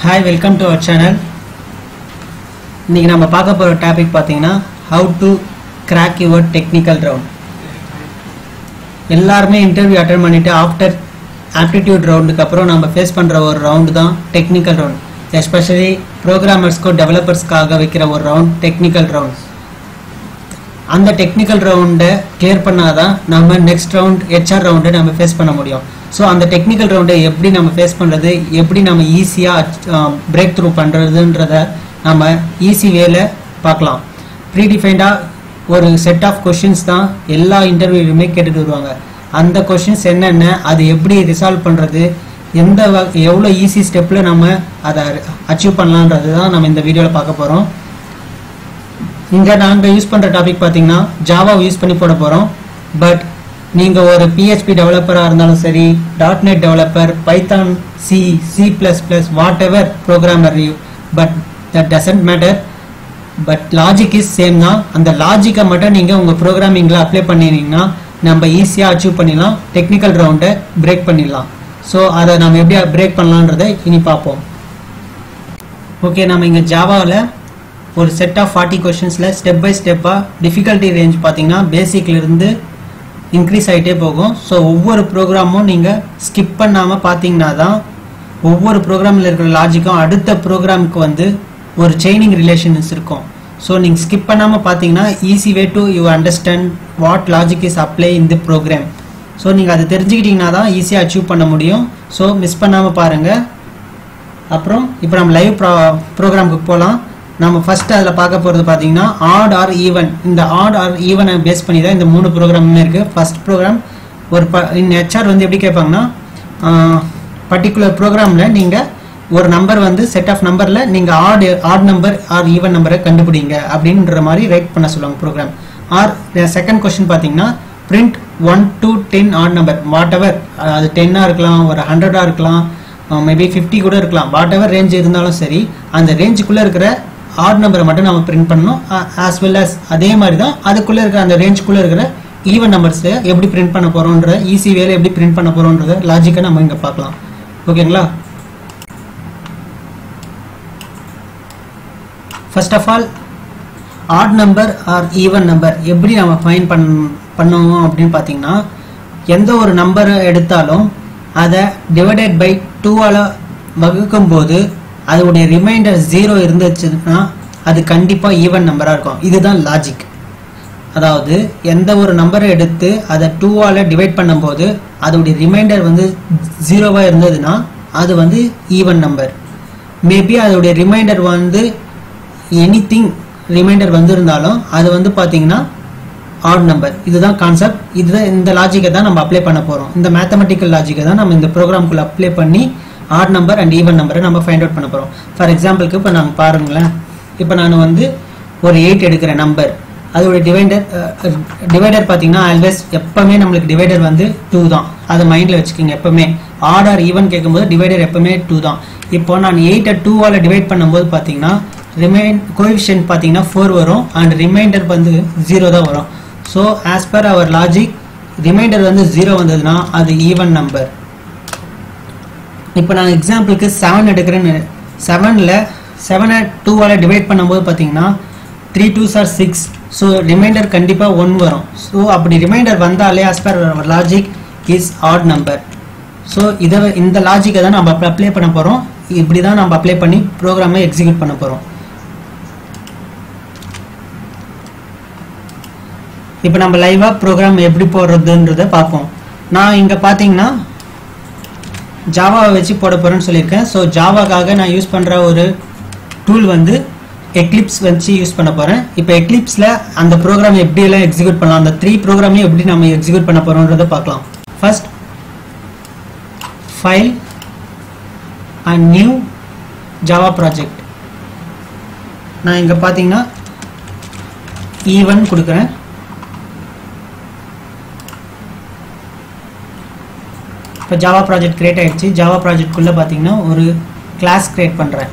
hi welcome to our channel இன்னைக்கு நம்ம பார்க்க போகிற டாபிக் பார்த்தீங்கன்னா how to crack your technical round எல்லாருமே இன்டர்வியூ அட்டன் பண்ணிட்டு ஆஃப்டர் ஆப்டிடியூட் ரவுண்டுக்கு அப்புறம் நம்ம ஃபேஸ் பண்ணுற ஒரு ரவுண்டு தான் டெக்னிக்கல் ரவுண்ட் எஸ்பெஷலி ப்ரோக்ராமர்ஸ்க்கோ டெவலப்பர்ஸ்க்காக வைக்கிற ஒரு ரவுண்ட் டெக்னிக்கல் ரவுண்ட் அந்த டெக்னிக்கல் ரவுண்டை கிளியர் பண்ணாதான் நம்ம நெக்ஸ்ட் ரவுண்ட் ஹெச்ஆர் ரவுண்டை நம்ம ஃபேஸ் பண்ண முடியும் ஸோ அந்த டெக்னிக்கல் ரவுண்டை எப்படி நம்ம ஃபேஸ் பண்ணுறது எப்படி நம்ம ஈஸியாக பிரேக் த்ரூ பண்ணுறதுன்றத நம்ம ஈஸி வேல பார்க்கலாம் ப்ரீடிஃபைண்டாக ஒரு செட் ஆஃப் கொஷின்ஸ் தான் எல்லா இன்டர்வியூலையுமே கேட்டுட்டு வருவாங்க அந்த கொஷின்ஸ் என்னென்ன அது எப்படி ரிசால்வ் பண்ணுறது எந்த வ- எவ்வளோ ஈஸி ஸ்டெப்பில் நம்ம அதை அச்சீவ் பண்ணலான்றது தான் நம்ம இந்த வீடியோவில் பார்க்க போகிறோம் இங்க நாங்க யூஸ் பண்ற டாபிக் பாத்தீங்கன்னா ஜாவா யூஸ் பண்ணி போட போறோம் பட் நீங்க ஒரு PHP டெவலப்பரா இருந்தாலும் சரி dot net developer Python C C plus plus whatever programmer but that doesn't matter but logic is same தான் அந்த லாஜிக்கை மட்டும் நீங்க உங்க ப்ரோக்ராமிங்ல அப்ளை பண்ணினீங்கன்னா நம்ம ஈஸியா அச்சீவ் பண்ணிடலாம் டெக்னிக்கல் ரவுண்டை பிரேக் பண்ணிடலாம் ஸோ அதை நம்ம எப்படி பிரேக் பண்ணலான்றதை இனி பார்ப்போம் ஓகே நம்ம இங்க ஜாவாவில் ஒரு செட் ஆஃப் ஃபார்ட்டி கொஷின்ஸில் ஸ்டெப் பை ஸ்டெப்பாக டிஃபிகல்ட்டி ரேஞ்ச் பார்த்தீங்கன்னா பேசிக்ல இருந்து இன்க்ரீஸ் ஆகிட்டே போகும் ஸோ ஒவ்வொரு ப்ரோக்ராமும் நீங்கள் ஸ்கிப் பண்ணாமல் பார்த்தீங்கன்னா தான் ஒவ்வொரு ப்ரோக்ராமில் இருக்கிற லாஜிக்கும் அடுத்த ப்ரோக்ராமுக்கு வந்து ஒரு செயினிங் ரிலேஷன்ஸ் இருக்கும் ஸோ நீங்கள் ஸ்கிப் பண்ணாமல் பார்த்தீங்கன்னா easy way to you understand what logic is apply in the program so நீங்கள் அதை தெரிஞ்சுக்கிட்டீங்கன்னா தான் ஈஸியாக அச்சீவ் பண்ண முடியும் ஸோ மிஸ் பண்ணாமல் பாருங்கள் அப்புறம் இப்போ நம்ம லைவ் ப்ரோ ப்ரோக்ராமுக்கு போகலாம் நம்ம ஃபர்ஸ்ட் அதில் பார்க்க போகிறது பார்த்தீங்கன்னா ஆட் ஆர் ஈவன் இந்த ஆட் ஆர் ஈவனை பேஸ் பண்ணி தான் இந்த மூணு ப்ரோக்ராமுமே இருக்குது ஃபர்ஸ்ட் ப்ரோக்ராம் ஒரு ப இந்த ஹெச்ஆர் வந்து எப்படி கேட்பாங்கன்னா பர்டிகுலர் ப்ரோக்ராமில் நீங்கள் ஒரு நம்பர் வந்து செட் ஆஃப் நம்பரில் நீங்கள் odd odd number or even நம்பரை கண்டுபிடிங்க அப்படின்ற மாதிரி ரைட் பண்ண சொல்லுவாங்க ப்ரோக்ராம் ஆர் செகண்ட் கொஸ்டின் பார்த்தீங்கன்னா print one to ten odd number whatever அது டென்னாக இருக்கலாம் ஒரு ஹண்ட்ரடாக இருக்கலாம் மேபி ஃபிஃப்டி கூட இருக்கலாம் வாட் எவர் ரேஞ்ச் இருந்தாலும் சரி அந்த ரேஞ்சுக்குள்ளே இருக்கிற ஆட் நம்பரை மட்டும் நம்ம பிரிண்ட் பண்ணணும் ஆஸ் வெல் as அதே மாதிரி தான் அதுக்குள்ளே இருக்கிற அந்த ரேஞ்சுக்குள்ளே இருக்கிற ஈவன் நம்பர்ஸை எப்படி பிரிண்ட் பண்ண போகிறோன்ற ஈஸி வேலை எப்படி பிரிண்ட் பண்ண போகிறோன்றத லாஜிக்கை நம்ம இங்கே பார்க்கலாம் ஓகேங்களா first of all odd number or even number எப்படி நம்ம ஃபைன் பண் பண்ணுவோம் அப்படின்னு பார்த்தீங்கன்னா எந்த ஒரு நம்பரை எடுத்தாலும் அதை டிவைடட் பை டூவால் வகுக்கும் போது அதோடைய ரிமைண்டர் ஜீரோ இருந்துச்சுன்னா அது கண்டிப்பாக ஈவன் நம்பராக இருக்கும் இதுதான் லாஜிக் அதாவது எந்த ஒரு நம்பரை எடுத்து அதை டூவால் டிவைட் பண்ணும்போது அதோடைய ரிமைண்டர் வந்து ஜீரோவாக இருந்ததுன்னா அது வந்து ஈவன் நம்பர் மேபி அதோடைய ரிமைண்டர் வந்து எனிதிங் ரிமைண்டர் வந்திருந்தாலும் அது வந்து பார்த்தீங்கன்னா ஆட் நம்பர் இதுதான் கான்செப்ட் இதுதான் இந்த லாஜிக்கை தான் நம்ம அப்ளை பண்ண போகிறோம் இந்த மேத்தமெட்டிக்கல் லாஜிக்கை தான் நம்ம இந்த ப்ரோக்ராம்குள்ளே அப்ளை பண்ணி ஆட் நம்பர் அண்ட் ஈவன் நம்பரை நம்ம ஃபைண்ட் அவுட் பண்ண போகிறோம் ஃபார் எக்ஸாம்பிளுக்கு இப்போ நாங்கள் பாருங்களேன் இப்போ நான் வந்து ஒரு எயிட் எடுக்கிறேன் நம்பர் அதோட டிவைடர் டிவைடர் பார்த்தீங்கன்னா ஆல்வேஸ் எப்பவுமே நம்மளுக்கு டிவைடர் வந்து டூ தான் அதை மைண்டில் வச்சுக்கோங்க எப்பவுமே ஆட் ஆர் ஈவன் கேட்கும்போது டிவைடர் எப்பவுமே டூ தான் இப்போ நான் எயிட்டை டூவால் டிவைட் பண்ணும்போது பார்த்தீங்கன்னா ரிமைன் கோஎஃபிஷியன்ட் பார்த்தீங்கன்னா ஃபோர் வரும் அண்ட் ரிமைண்டர் வந்து ஜீரோ தான் வரும் so as per our logic reminder வந்து ஜீரோ வந்ததுன்னா அது ஈவன் நம்பர் இப்போ நான் எக்ஸாம்பிளுக்கு செவன் எடுக்கிறேன்னு செவனில் செவனை டூவால் டிவைட் பண்ணும்போது பார்த்தீங்கன்னா three two sir six so reminder கண்டிப்பாக ஒன் வரும் ஸோ அப்படி ரிமைண்டர் வந்தாலே as per our logic is odd number so இதை இந்த லாஜிக்கை தான் நம்ம அப்ளை பண்ண போகிறோம் இப்படி தான் நம்ம அப்ளை பண்ணி ப்ரோக்ராமை எக்ஸிக்யூட் பண்ண போகிறோம் இப்போ நம்ம லைவாக ப்ரோக்ராம் எப்படி போடுறதுன்றதை பார்ப்போம் நான் இங்கே பார்த்தீங்கன்னா ஜாவாவை வச்சு போட போகிறேன்னு சொல்லியிருக்கேன் ஸோ ஜாவாக்காக நான் யூஸ் பண்ணுற ஒரு டூல் வந்து எக்லிப்ஸ் வச்சு யூஸ் பண்ண போகிறேன் இப்போ எக்லிப்ஸில் அந்த ப்ரோக்ராம் எப்படியெல்லாம் எக்ஸிக்யூட் பண்ணலாம் அந்த த்ரீ ப்ரோக்ராமையும் எப்படி நம்ம எக்ஸிக்யூட் பண்ண போகிறோன்றதை பார்க்கலாம் first file and new Java project நான் இங்கே பார்த்தீங்கன்னா ஈவன் கொடுக்குறேன் இப்போ ஜாவா ப்ராஜெக்ட் கிரியேட் ஆயிடுச்சு ஜாவா ப்ராஜெக்ட்குள்ளே பார்த்தீங்கன்னா ஒரு கிளாஸ் கிரியேட் பண்ணுறேன்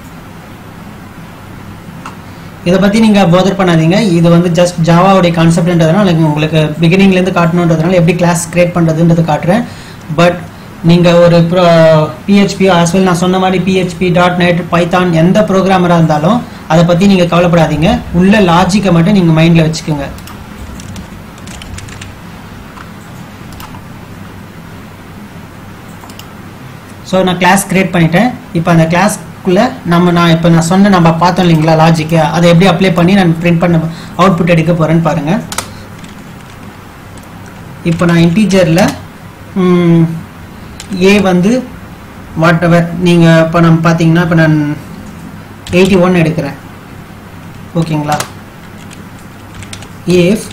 இதை பற்றி நீங்கள் போதர் பண்ணாதீங்க இது வந்து ஜஸ்ட் ஜாவாவுடைய கான்செப்ட்ன்றதுனால எனக்கு உங்களுக்கு பிகினிங்லேருந்து காட்டணுன்றதுனால எப்படி கிளாஸ் கிரியேட் பண்ணுறதுன்றது காட்டுறேன் பட் நீங்கள் ஒரு ப்ரோ பிஹெச்பி ஆஸ்வெல் நான் சொன்ன மாதிரி பிஹெச்பி டாட் நெட் பைத்தான் எந்த ப்ரோக்ராமராக இருந்தாலும் அதை பற்றி நீங்கள் கவலைப்படாதீங்க உள்ள லாஜிக்கை மட்டும் நீங்கள் மைண்டில் வச்சுக்கோங்க ஸோ நான் கிளாஸ் கிரியேட் பண்ணிட்டேன் இப்போ அந்த கிளாஸ்க்குள்ளே நம்ம நான் இப்போ நான் சொன்ன நம்ம பார்த்தோம் இல்லைங்களா லாஜிக்கு அதை எப்படி அப்ளை பண்ணி நான் பிரிண்ட் பண்ண அவுட்புட் எடுக்க போகிறேன்னு பாருங்கள் இப்போ நான் இன்டீஜரில் ஏ வந்து வாட் எவர் நீங்கள் இப்போ நம்ம பார்த்தீங்கன்னா இப்போ நான் எயிட்டி ஒன் எடுக்கிறேன் ஓகேங்களா ஏஃப்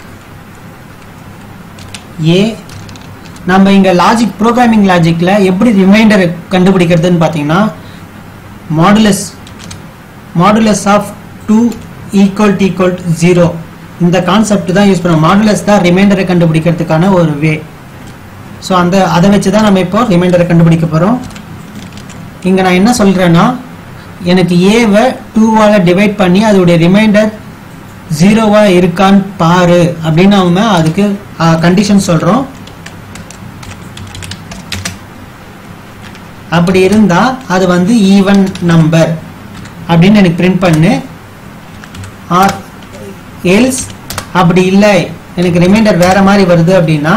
ஏ நம்ம இங்கே லாஜிக் ப்ரோக்ராமிங் லாஜிக்கில் எப்படி ரிமைண்டர் கண்டுபிடிக்கிறதுன்னு பார்த்தீங்கன்னா modulus modulus of two equal equal zero இந்த கான்செப்ட் தான் யூஸ் பண்ணுவோம் மாடுலஸ் தான் ரிமைண்டரை கண்டுபிடிக்கிறதுக்கான ஒரு வே ஸோ அந்த அதை வச்சு தான் நம்ம இப்போ ரிமைண்டரை கண்டுபிடிக்க போகிறோம் இங்கே நான் என்ன சொல்கிறேன்னா எனக்கு ஏவை டூவால் டிவைட் பண்ணி அதோடைய ரிமைண்டர் ஜீரோவாக இருக்கான்னு பாரு அப்படின்னு அவங்க அதுக்கு கண்டிஷன் சொல்கிறோம் அப்படி இருந்தா அது வந்து ஈவன் நம்பர் அப்படின்னு எனக்கு பிரிண்ட் பண்ணு ஆர் எல்ஸ் அப்படி இல்லை எனக்கு ரிமைண்டர் வேற மாதிரி வருது அப்படின்னா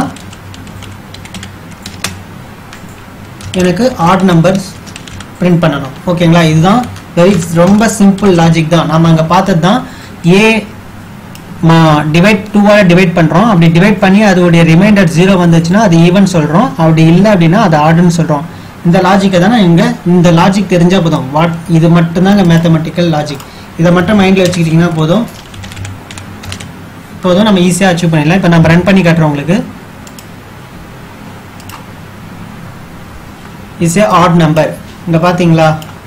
எனக்கு ஆட் நம்பர்ஸ் பிரிண்ட் பண்ணணும் ஓகேங்களா இதுதான் வெரி ரொம்ப சிம்பிள் லாஜிக் தான் நம்ம அங்கே பார்த்தது தான் ஏ டிவைட் டூவால் டிவைட் பண்ணுறோம் அப்படி டிவைட் பண்ணி அதோடைய ரிமைண்டர் ஜீரோ வந்துச்சுன்னா அது ஈவன் சொல்கிறோம் அப்படி இல்லை அப்படின்னா அது ஆடுன்னு சொல்கிறோம் இந்த லாஜிக்கை தானே இங்கே இந்த லாஜிக் தெரிஞ்சால் போதும் வாட் இது மட்டும்தாங்க மேத்தமெட்டிக்கல் லாஜிக் இதை மட்டும் மைண்டில் வச்சுக்கிட்டிங்கன்னா போதும் போதும் நம்ம ஈஸியாக அச்சீவ் பண்ணிடலாம் இப்போ நம்ம ரன் பண்ணி காட்டுறோம் உங்களுக்கு இஸ் ஏ ஆட் நம்பர் இங்கே பார்த்தீங்களா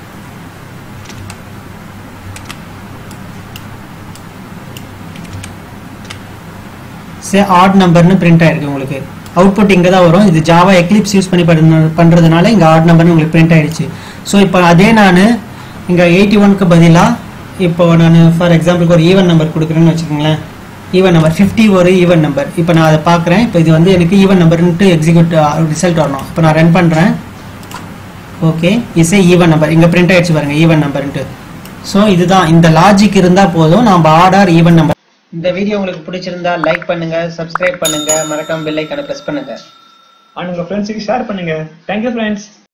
சே ஆட் நம்பர்னு பிரிண்ட் ஆயிருக்கு உங்களுக்கு அவுட்புட் இங்கே தான் வரும் இது ஜாவா எக்லிப்ஸ் யூஸ் பண்ணி பண்ண- பண்றதுனால இங்கே ஆட் நம்பர்னு உங்களுக்கு பிரிண்ட் ஆயிடுச்சு ஸோ இப்போ அதே நான் இங்கே எயிட்டி ஒனுக்கு பதிலாக இப்போ நான் ஃபார் எக்ஸாம்பிளுக்கு ஒரு ஈவன் நம்பர் கொடுக்குறேன்னு வச்சுக்கோங்களேன் ஈவன் நம்பர் ஃபிஃப்டி ஒரு ஈவன் நம்பர் இப்போ நான் அதை பார்க்குறேன் இப்போ இது வந்து எனக்கு ஈவன் நம்பர்ன்ட்டு எக்ஸிக்யூட் ரிசல்ட் வரணும் இப்போ நான் ரன் பண்ணுறேன் okay is a even number இங்கே பிரிண்ட் ஆயிடுச்சு பாருங்க ஈவன் நம்பர்ன்ட்டு ஸோ இதுதான் இந்த லாஜிக் இருந்தால் போதும் நம்ம ஆர்டர் ஈவன் நம்பர் இந்த வீடியோ உங்களுக்கு பிடிச்சிருந்தா லைக் பண்ணுங்க சப்ஸ்கிரைப் பண்ணுங்க மறக்காம பெல் ஐக்கான பிரஸ் பண்ணுங்க அண்ட் உங்க ஃப்ரெண்ட்ஸுக்கு ஷேர் பண்ணுங்க தேங்க்யூ ஃப்ரெண்ட்ஸ்